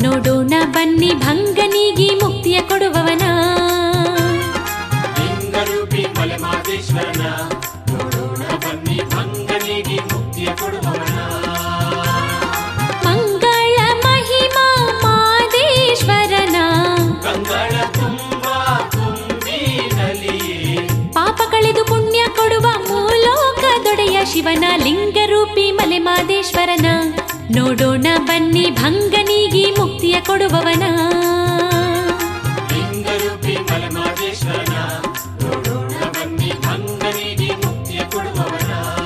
ನೋಡೋಣ ಬನ್ನಿ ಭಂಗನಿಗಿ ಮುಕ್ತಿಯ ಕೊಡುವವನ ಲಿಂಗರೂಪಿ ಮಲೆಮಾದೇಶ್ವರನ ನೋಡೋಣ ಬನ್ನಿ ಭಂಗನಿಗೆ ಮುಕ್ತಿಯ ಕೊಡುವವನ ಮಂಗಳ ಮಹಿಮಾ ಮಾದೇಶ್ವರನ ಗಂಗಳ ತುಂಬ ತುಂಬಿರಲಿಯೇ ಪಾಪ ಕಳೆದು ಪುಣ್ಯ ಕೊಡುವ ಮೂಲೋಕದೊಡೆಯ ಶಿವನ ಲಿಂಗರೂಪಿ ಮಲೆಮಾದೇಶ್ವರನ ನೋಡೋಣ ಬನ್ನಿ ಭಂಗನಿಗಿ ಮುಕ್ತಿಯ ಕೊಡುವವನ ಲಿಂಗರೂಪಿ ಮಲೆಮಾದೇಶ್ವರನ ನೋಡೋಣ ಬನ್ನಿ ಭಂಗನಿಗೆ ಮುಕ್ತಿಯ ಕೊಡುವವನ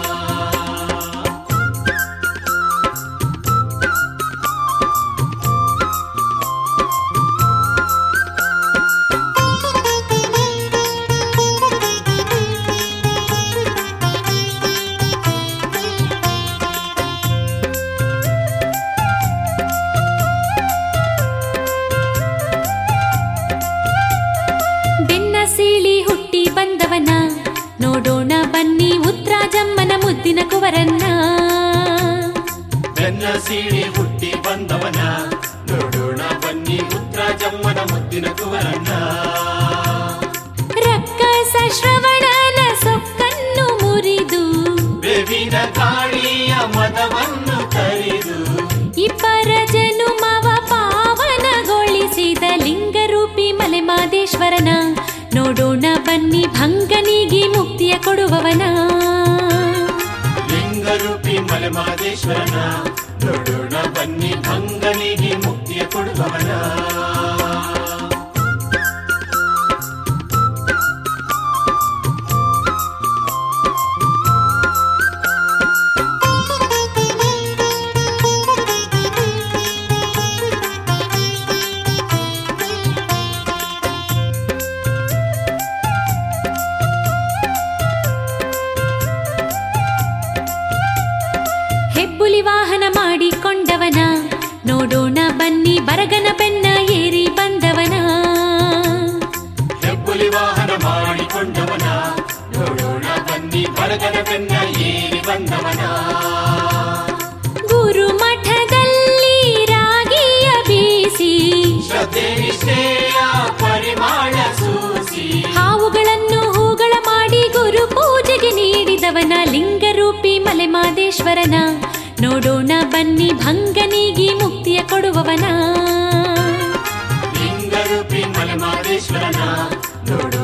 ಬೆನ್ನ ಸೀಳಿ ಹುಟ್ಟಿ ಬಂದವನ ನೋಡೋಣ ಬನ್ನಿ ಉತ್ರಾಜಮ್ಮನ ಮುದ್ದಿನ ಕುವರನ್ನ ಬೆನ್ನ ಸೀಳಿ ಹುಟ್ಟಿ ಬಂದವನ ನೋಡೋಣ ಬನ್ನಿ ಉತ್ರಾಜಮ್ಮನ ಮುದ್ದಿನ ಕುವರನ್ನ ರಕ್ಕಸ ಶ್ರವಣನ ಸೊಕ್ಕನ್ನು ಮುರಿದು ಬೇವಿನ ಗಾಳಿಯ ಮದವನ್ನು ಕರಿದು ಇಬ್ಬರ ಜನುಮವ ಪಾವನಗೊಳಿಸಿದ ಲಿಂಗರೂಪಿ ಮಲೆಮಾದೇಶ್ವರನ ನೋಡೋಣ ಬನ್ನಿ ಭಂಗನಿಗಿ ಮುಕ್ತಿಯ ಕೊಡುವವನ ಲಿಂಗರೂಪಿ ಮಲೆಮಾದೇಶ್ವರನ ನೋಡೋಣ ಬನ್ನಿ ಭಂಗನಿಗೆ ಮುಕ್ತಿಯ ಕೊಡುವವನ ಹೆಬ್ಬುಲಿ ವಾಹನ ಮಾಡಿಕೊಂಡವನ ನೋಡೋಣ ಬನ್ನಿ ಬರಗನ ಬೆನ್ನ ಏರಿ ಬಂದವನ ಹೆಬ್ಬುಲಿ ವಾಹನ ಮಾಡಿಕೊಂಡವನ ನೋಡೋಣ ಬನ್ನಿ ಬರಗನ ಬೆನ್ನ ಏರಿ ಬಂದವನ ಗುರು ಮಠದಲ್ಲಿ ರಾಗಿಯ ಬೀಸಿ ಶ್ರದ್ಧೆ ನಿಷ್ಠೆಯ ಪರಿಮಾಣ ಸೂಸಿ ಹಾವುಗಳನ್ನು ಹೂಗಳ ಮಾಡಿ ಗುರು ಪೂಜೆಗೆ ನೀಡಿದವನ ಲಿಂಗರೂಪಿ ಮಲೆಮಾದೇಶ್ವರನ ನೋಡೋಣ ಬನ್ನಿ ಭಂಗನಿಗಿ ಮುಕ್ತಿಯ ಕೊಡುವವನ ಲಿಂಗರೂಪಿ ಮಲೆಮಾದೇಶ್ವರನ ನೋಡೋಣ